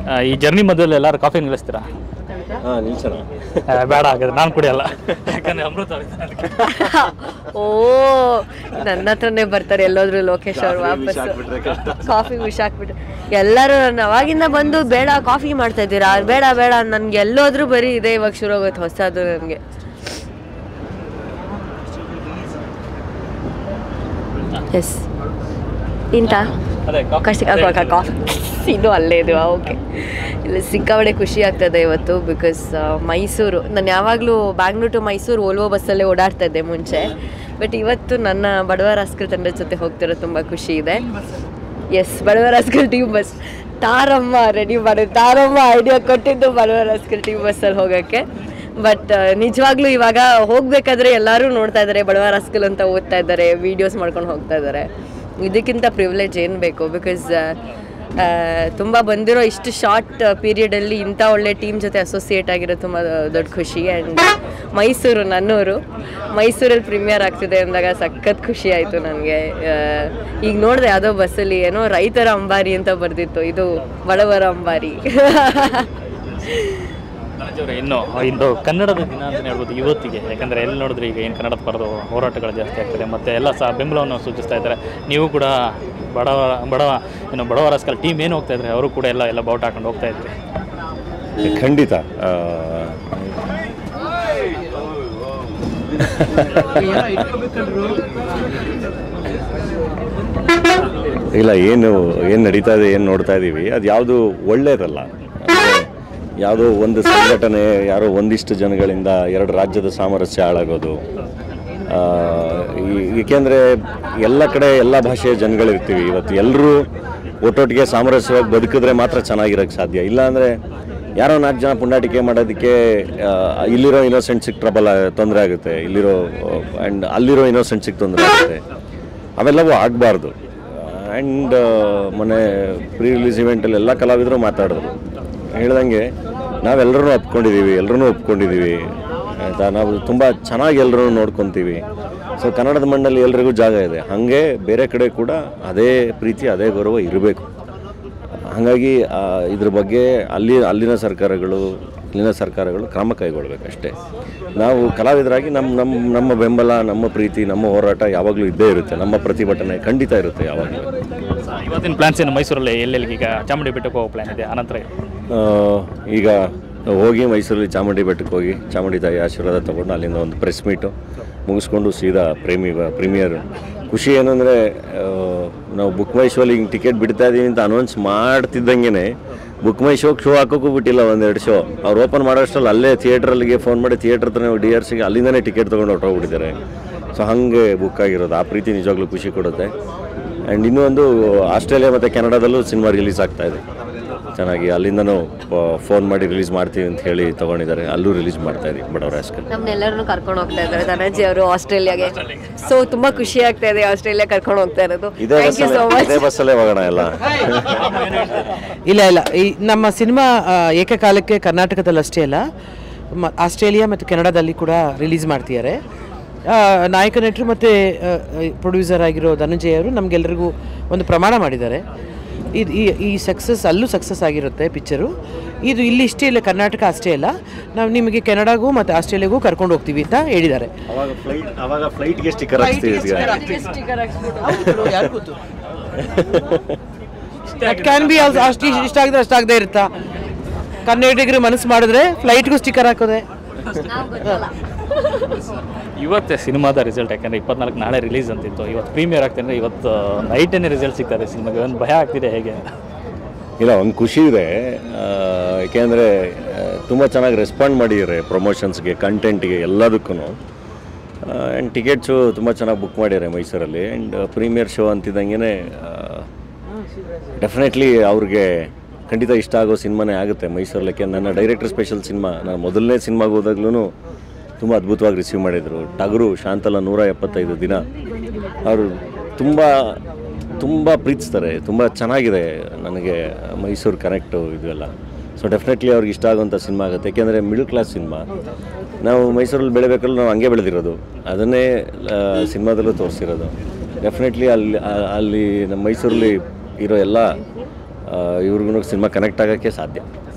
ಆ, ಈ ಜರ್ನಿ ಮಧ್ಯದಲ್ಲಿ ಎಲ್ಲರೂ ಕಾಫಿ ನಿಲ್ಲಿಸ್ತೀರಾ ಹಾಂ ನಿಲ್ಸೋಣ ಆ, ಬೇಡ ಹಾಗಾದ್ರೆ ನಾನು ಕುಡಿಯಲ್ಲ ಯಾಕಂದ್ರೆ ಅಮೃತ ಅವ್ರಿದ್ದಾರೆ ಅದಕ್ಕೆ. ಓ ನನ್ನ ಹತ್ರನೇ ಬರ್ತಾರೆ ಎಲ್ಲೋದ್ರು ಲೋಕೇಶ್ ಅವ್ರು ವಾಪಸ್ ಕಾಫಿ ವಿಷ ಹಾಕ್ಬಿಟ್ರೆ ಎಲ್ಲರೂ ನನ್ನ ಅವಾಗಿಂದ ಬಂದು ಬೇಡ ಕಾಫಿ ಮಾಡ್ತಾ ಇದ್ದೀರಾ ಬೇಡ ಬೇಡ ನನ್ಗೆ ಎಲ್ಲೋದ್ರೂ ಬರೀ ಇದೆ ಇವಾಗ ಶುರು ಆಗುತ್ತೆ ಹೊಸದು ನನಗೆ ಎಸ್ ಇಂತ ಅದೇ ಕಾಫಿ ಕಷ್ಟ ಕಾಫಿ ಇನ್ನೂ ಅಲ್ಲೇ ಇದು ಓಕೆ ಇಲ್ಲ ಸಿಕ್ಕಾಪಟ್ಟೆ ಖುಷಿ ಆಗ್ತದೆ ಇವತ್ತು ಬಿಕಾಸ್ ಮೈಸೂರು ನಾನು ಯಾವಾಗಲೂ ಬ್ಯಾಂಗ್ಳೂರ್ ಟು ಮೈಸೂರು ಓಲ್ವೋ ಬಸ್ಸಲ್ಲೇ ಓಡಾಡ್ತಾ ಇದ್ದೆ ಮುಂಚೆ ಬಟ್ ಇವತ್ತು ನನ್ನ ಬಡವ ರಾಸ್ಕಲ್ ತಂಡದ ಜೊತೆ ಹೋಗ್ತಿರೋ ತುಂಬ ಖುಷಿ ಇದೆ yes Badava Rascal team bus ತಾರಮ್ಮ ರೆಡಿ ಮಾಡಿ ತಾರಮ್ಮ ಐಡಿಯಾ ಕೊಟ್ಟಿದ್ದು ಬಡವ ರಾಸ್ಕಲ್ ಟೀಮ್ ಬಸ್ಸಲ್ಲಿ ಹೋಗೋಕ್ಕೆ ಬಟ್ ನಿಜವಾಗ್ಲೂ ಇವಾಗ ಹೋಗ್ಬೇಕಾದ್ರೆ ಎಲ್ಲರೂ ನೋಡ್ತಾ ಇದ್ದಾರೆ ಬಡವ ರಾಸ್ಕಲ್ ಅಂತ ಓದ್ತಾ ಇದ್ದಾರೆ ವೀಡಿಯೋಸ್ ಮಾಡ್ಕೊಂಡು ಹೋಗ್ತಾ ಇದ್ದಾರೆ ಇದಕ್ಕಿಂತ ಪ್ರಿವಿಲೇಜ್ ಏನು ಬೇಕು ಬಿಕಾಸ್ ತುಂಬ ಬಂದಿರೋ ಇಷ್ಟು ಶಾರ್ಟ್ ಪೀರಿಯಡಲ್ಲಿ ಇಂಥ ಒಳ್ಳೆ ಟೀಮ್ ಜೊತೆ ಅಸೋಸಿಯೇಟ್ ಆಗಿರೋ ತುಂಬ ದೊಡ್ಡ ಖುಷಿ ಆ್ಯಂಡ್ ಮೈಸೂರು ನನ್ನೂರು ಮೈಸೂರಲ್ಲಿ ಪ್ರೀಮಿಯರ್ ಆಗ್ತಿದೆ ಅಂದಾಗ ಸಖತ್ ಖುಷಿ ಆಯಿತು ನನಗೆ ಈಗ ನೋಡಿದೆ ಯಾವುದೋ ಬಸ್ಸಲ್ಲಿ ಏನೋ ರೈತರ ಅಂಬಾರಿ ಅಂತ ಬರೆದಿತ್ತು ಇದು ಬಡವರ ಅಂಬಾರಿ ಧನಂಜಯ ಅವರೇ, ಇನ್ನು ಇಂದು ಕನ್ನಡದ ದಿನ ಅಂತಲೇ ಹೇಳ್ಬೋದು ಇವತ್ತಿಗೆ ಯಾಕಂದರೆ ಎಲ್ಲಿ ನೋಡಿದ್ರೆ ಈಗ ಏನು ಕನ್ನಡದ ಪರದು ಹೋರಾಟಗಳು ಜಾಸ್ತಿ ಆಗ್ತದೆ ಮತ್ತು ಎಲ್ಲ ಸಹ ಬೆಂಬಲವನ್ನು ಸೂಚಿಸ್ತಾ ಇದ್ದಾರೆ ನೀವು ಕೂಡ ಬಡವ ಬಡವ ಏನು ಬಡವ ರಾಸ್ಕಲ್ ಟೀಮ್ ಏನು ಹೋಗ್ತಾ ಇದ್ದಾರೆ ಅವರು ಕೂಡ ಎಲ್ಲ ಎಲ್ಲ ಬಾವುಟ ಹಾಕೊಂಡು ಹೋಗ್ತಾ ಇದ್ರಿ ಖಂಡಿತ ಆ, ಇಲ್ಲ ಏನು ಏನು ನಡೀತಾ ಇದೆ ಏನು ನೋಡ್ತಾ ಇದ್ದೀವಿ ಅದು ಯಾವುದು ಒಳ್ಳೇದಲ್ಲ ಅಂದ್ರೆ ಯಾವುದೋ ಒಂದು ಸಂಘಟನೆ ಯಾರೋ ಒಂದಿಷ್ಟು ಜನಗಳಿಂದ ಎರಡು ರಾಜ್ಯದ ಸಾಮರಸ್ಯ ಹಾಳಾಗೋದು ಆ, ಈ- ಏಕೆಂದರೆ ಎಲ್ಲ ಕಡೆ ಎಲ್ಲ ಭಾಷೆಯ ಜನಗಳಿರ್ತೀವಿ ಇವತ್ತು ಎಲ್ಲರೂ ಒಟ್ಟೊಟ್ಟಿಗೆ ಸಾಮರಸ್ಯವಾಗಿ ಬದುಕಿದ್ರೆ ಮಾತ್ರ ಚೆನ್ನಾಗಿರೋಕ್ಕೆ ಸಾಧ್ಯ ಇಲ್ಲಾಂದರೆ ಯಾರೋ ನಾಲ್ಕು ಜನ ಪುಂಡಾಟಿಕೆ ಮಾಡೋದಕ್ಕೆ ಆ, ಇಲ್ಲಿರೋ ಇನ್ನೋಸೆಂಟ್ಸಿಗೆ ಟ್ರಬಲ್ ತೊಂದರೆ ಆಗುತ್ತೆ ಇಲ್ಲಿರೋ ಆ್ಯಂಡ್ ಅಲ್ಲಿರೋ ಇನ್ನೋಸೆಂಟ್ಸಿಗೆ ತೊಂದರೆ ಆಗುತ್ತೆ ಅವೆಲ್ಲವೂ ಆಗಬಾರ್ದು ಆ್ಯಂಡ್ ಮೊನ್ನೆ ಪ್ರೀ ರಿಲೀಸ್ ಇವೆಂಟಲ್ಲಿ ಎಲ್ಲ ಕಲಾವಿದರು ಮಾತಾಡಿದ್ರು ಹೇಳ್ದಂಗೆ ನಾವೆಲ್ಲರೂ ಒಪ್ಕೊಂಡಿದ್ದೀವಿ ಎಲ್ಲರೂ ಒಪ್ಕೊಂಡಿದ್ದೀವಿ ಆಯಿತಾ ನಾವು ತುಂಬ ಚೆನ್ನಾಗಿ ಎಲ್ಲರೂ ನೋಡ್ಕೊತೀವಿ ಸೊ ಕನ್ನಡದ ಮಣ್ಣಲ್ಲಿ ಎಲ್ರಿಗೂ ಜಾಗ ಇದೆ ಹಾಗೆ ಬೇರೆ ಕಡೆ ಕೂಡ ಅದೇ ಪ್ರೀತಿ ಅದೇ ಗೌರವ ಇರಬೇಕು ಹಾಗಾಗಿ ಆ, ಇದ್ರ ಬಗ್ಗೆ ಅಲ್ಲಿ ಅಲ್ಲಿನ ಸರ್ಕಾರಗಳು ಇಲ್ಲಿನ ಸರ್ಕಾರಗಳು ಕ್ರಮ ಕೈಗೊಳ್ಬೇಕು ಅಷ್ಟೇ ನಾವು ಕಲಾವಿದರಾಗಿ ನಮ್ಮ ನಮ್ಮ ನಮ್ಮ ಬೆಂಬಲ ನಮ್ಮ ಪ್ರೀತಿ ನಮ್ಮ ಹೋರಾಟ ಯಾವಾಗಲೂ ಇದ್ದೇ ಇರುತ್ತೆ ನಮ್ಮ ಪ್ರತಿಭಟನೆ ಖಂಡಿತ ಇರುತ್ತೆ ಯಾವಾಗಲೂ ಇವತ್ತಿನ ಪ್ಲಾನ್ಸ್ ಏನು ಮೈಸೂರಲ್ಲಿ ಎಲ್ಲೆಲ್ಲಿ ಈಗ ಚಾಮುಂಡಿ ಬೆಟ್ಟಕ್ಕೆ ಹೋಗೋ ಪ್ಲಾನ್ ಇದೆ ಅನಂತರ ಆ, ಈಗ ಹೋಗಿ ಮೈಸೂರಲ್ಲಿ ಚಾಮುಂಡಿ ಬೆಟ್ಟಕ್ಕೆ ಹೋಗಿ ಚಾಮುಂಡಿ ತಾಯಿ ಆಶೀರ್ವಾದ ತೊಗೊಂಡು ಅಲ್ಲಿಂದ ಒಂದು ಪ್ರೆಸ್ ಮೀಟು ಮುಗಿಸ್ಕೊಂಡು ಸೀದಾ ಪ್ರೇಮಿ ಪ್ರೀಮಿಯರ್ ಖುಷಿ ಏನಂದರೆ ನಾವು ಬುಕ್ ಮೈ ಶೋಲಿ ಹಿಂಗೆ ಟಿಕೆಟ್ ಬಿಡ್ತಾ ಇದ್ದೀವಿ ಅಂತ ಅನೌನ್ಸ್ ಮಾಡ್ತಿದ್ದಂಗೆ ಬುಕ್ ಮೈ ಶೋಗೆ ಶೋ ಹಾಕೋಕ್ಕೂ ಬಿಟ್ಟಿಲ್ಲ ಒಂದೆರಡು ಶೋ ಅವ್ರು ಓಪನ್ ಮಾಡೋಷ್ಟರಲ್ಲಿ ಅಲ್ಲೇ ಥಿಯೇಟ್ರಲ್ಲಿಗೆ ಫೋನ್ ಮಾಡಿ ಥಿಯೇಟ್ರ್ ಹತ್ರ ಡಿ ಆರ್ಸಿಗೆ ಅಲ್ಲಿಂದನೇ ಟಿಕೆಟ್ ತೊಗೊಂಡು ಹೊರಟೋಗ್ಬಿಟ್ಟಿದ್ದಾರೆ ಸೊ ಹಾಗೆ ಬುಕ್ ಆಗಿರೋದು ಆ ಪ್ರೀತಿ ನಿಜವಾಗ್ಲೂ ಖುಷಿ ಕೊಡುತ್ತೆ ಆ್ಯಂಡ್ ಇನ್ನೂ ಒಂದು ಆಸ್ಟ್ರೇಲಿಯಾ ಮತ್ತು ಕೆನಡಾದಲ್ಲೂ ಸಿನಿಮಾ ರಿಲೀಸ್ ಆಗ್ತಾ ಇದೆ ಚೆನ್ನಾಗಿ ಅಲ್ಲಿಂದನೂ ಫೋನ್ ಮಾಡಿ ರಿಲೀಸ್ ಮಾಡ್ತೀವಿ ಅಂತ ಹೇಳಿ ತೊಗೊಂಡಿದ್ದಾರೆ ಅಲ್ಲೂ ರಿಲೀಸ್ ಮಾಡ್ತಾ ಇದೀವಿ ಬಡವರ ಆಸ್ಕಲ್ ನಮ್ಮನ್ನೆಲ್ಲರನ್ನು ಕರ್ಕೊಂಡು ಹೋಗ್ತಾ ಇದ್ದಾರೆ ಧನಂಜಿ ಅವರು ಆಸ್ಟ್ರೇಲಿಯಾಗೆ ಸೊ ತುಂಬ ಖುಷಿ ಆಗ್ತಾ ಇದೆ ಆಸ್ಟ್ರೇಲಿಯಾ ಕರ್ಕೊಂಡು ಹೋಗ್ತಾ ಇರೋದು ಇದೇ ಥ್ಯಾಂಕ್ ಯು ಸೊ ಬಸ್ಸಲ್ಲೇ ಮಚ್ ಇದೇ ಬಸ್ಸಲ್ಲೇ ಹೋಗೋಣ ಎಲ್ಲ ಇಲ್ಲ ಇಲ್ಲ ಈ ನಮ್ಮ ಸಿನಿಮಾ ಆ, ಏಕಕಾಲಕ್ಕೆ ಕರ್ನಾಟಕದಲ್ಲಿ ಅಷ್ಟೇ ಅಲ್ಲ ಮ- ಆಸ್ಟ್ರೇಲಿಯಾ ಮತ್ತು ಕೆನಡಾದಲ್ಲಿ ಕೂಡ ರಿಲೀಸ್ ಮಾಡ್ತಿದ್ದಾರೆ ಆ, ನಾಯಕ ನಟರು ಮತ್ತು ಪ್ರೊಡ್ಯೂಸರ್ ಆಗಿರೋ ಧನಂಜಯ ಅವರು ನಮಗೆಲ್ಲರಿಗೂ ಒಂದು ಪ್ರಮಾಣ ಮಾಡಿದ್ದಾರೆ ಇದು ಈ ಈ ಸಕ್ಸಸ್ ಅಲ್ಲೂ ಸಕ್ಸಸ್ ಆಗಿರುತ್ತೆ ಪಿಕ್ಚರು ಇದು ಇಲ್ಲಿ ಇಷ್ಟೇ ಇಲ್ಲ ಕರ್ನಾಟಕ ಅಷ್ಟೇ ಅಲ್ಲ ನಾವು ನಿಮಗೆ ಕೆನಡಾಗೂ ಮತ್ತು ಆಸ್ಟ್ರೇಲಿಯಾಗೂ ಕರ್ಕೊಂಡು ಹೋಗ್ತೀವಿ ಅಂತ ಹೇಳಿದ್ದಾರೆ ಅವಾಗ ಫ್ಲೈಟ್ ಅವಾಗ ಫ್ಲೈಟ್ಗೆ ಸ್ಟಿಕ್ಕರ್ ಹಾಕ್ತೀವಿ ಕ್ಯಾನ್ ಬಿ ಅಷ್ಟು ಇಷ್ಟ ಆಗಿದ್ರೆ ಅಷ್ಟಾಗದೇ ಇರುತ್ತಾ ಕನ್ನಡಿಗರು ಮನಸ್ಸು ಮಾಡಿದ್ರೆ ಫ್ಲೈಟ್ಗೂ ಸ್ಟಿಕ್ಕರ್ ಹಾಕೋದೆ ಇವತ್ತೇ ಸಿನಿಮಾದ ರಿಸಲ್ಟ್ ಯಾಕಂದರೆ ಇಪ್ಪತ್ನಾಲ್ಕು ನಾಳೆ ರಿಲೀಸ್ ಅಂತಿತ್ತು ಇವತ್ತು ಪ್ರೀಮಿಯರ್ ಆಗ್ತಂದ್ರೆ ಇವತ್ತು ನೈಟೇನೆ ರಿಸಲ್ಟ್ ಸಿಗ್ತದೆ ಸಿನಿಮಾಗೆ ಒಂದು ಭಯ ಆಗ್ತಿದೆ ಹೇಗೆ ಇಲ್ಲ ಒಂದು ಖುಷಿ ಇದೆ ಆ, ಏಕೆಂದರೆ ತುಂಬ ಚೆನ್ನಾಗಿ ರೆಸ್ಪಾಂಡ್ ಮಾಡಿದ್ದಾರೆ ಪ್ರಮೋಷನ್ಸ್ಗೆ ಕಂಟೆಂಟ್ಗೆ ಎಲ್ಲದಕ್ಕೂ ಆ್ಯಂಡ್ ಟಿಕೆಟ್ಸು ತುಂಬ ಚೆನ್ನಾಗಿ ಬುಕ್ ಮಾಡಿದ್ದಾರೆ ಮೈಸೂರಲ್ಲಿ ಆ್ಯಂಡ್ ಪ್ರೀಮಿಯರ್ ಶೋ ಅಂತಿದ್ದಂಗೆ ಡೆಫಿನೆಟ್ಲಿ ಅವ್ರಿಗೆ ಖಂಡಿತ ಇಷ್ಟ ಆಗೋ ಸಿನಿಮಾನೇ ಆಗುತ್ತೆ ಮೈಸೂರಲ್ಲಿ ಯಾಕೆ ನನ್ನ ಡೈರೆಕ್ಟರ್ ಸ್ಪೆಷಲ್ ಸಿನಿಮಾ ನಾನು ಮೊದಲನೇ ಸಿನಿಮಾಗೆ ಹೋದಾಗ್ಲೂ ತುಂಬ ಅದ್ಭುತವಾಗಿ ರಿಸೀವ್ ಮಾಡಿದರು ಟಗರು ಶಾಂತಲ ನೂರ ಎಪ್ಪತ್ತೈದು ದಿನ ಅವರು ತುಂಬ ತುಂಬ ಪ್ರೀತಿಸ್ತಾರೆ ತುಂಬ ಚೆನ್ನಾಗಿದೆ ನನಗೆ ಮೈಸೂರು ಕನೆಕ್ಟು ಇದೆಲ್ಲ ಸೊ ಡೆಫಿನೆಟ್ಲಿ ಅವ್ರಿಗೆ ಇಷ್ಟ ಆಗುವಂಥ ಸಿನಿಮಾ ಆಗುತ್ತೆ ಯಾಕೆಂದರೆ ಮಿಡಲ್ ಕ್ಲಾಸ್ ಸಿನಿಮಾ ನಾವು ಮೈಸೂರಲ್ಲಿ ಬೆಳಿಬೇಕಲ್ಲ ನಾವು ಹಂಗೆ ಬೆಳೆದಿರೋದು ಅದನ್ನೇ ಸಿನಿಮಾದಲ್ಲೂ ತೋರಿಸಿರೋದು ಡೆಫಿನೆಟ್ಲಿ ಅಲ್ಲಿ ಆ- ಅಲ್ಲಿ ನಮ್ಮ ಮೈಸೂರಲ್ಲಿ ಇರೋ ಎಲ್ಲ ಇವ್ರಿಗೂ ಸಿನಿಮಾ ಕನೆಕ್ಟ್ ಆಗೋಕ್ಕೆ ಸಾಧ್ಯ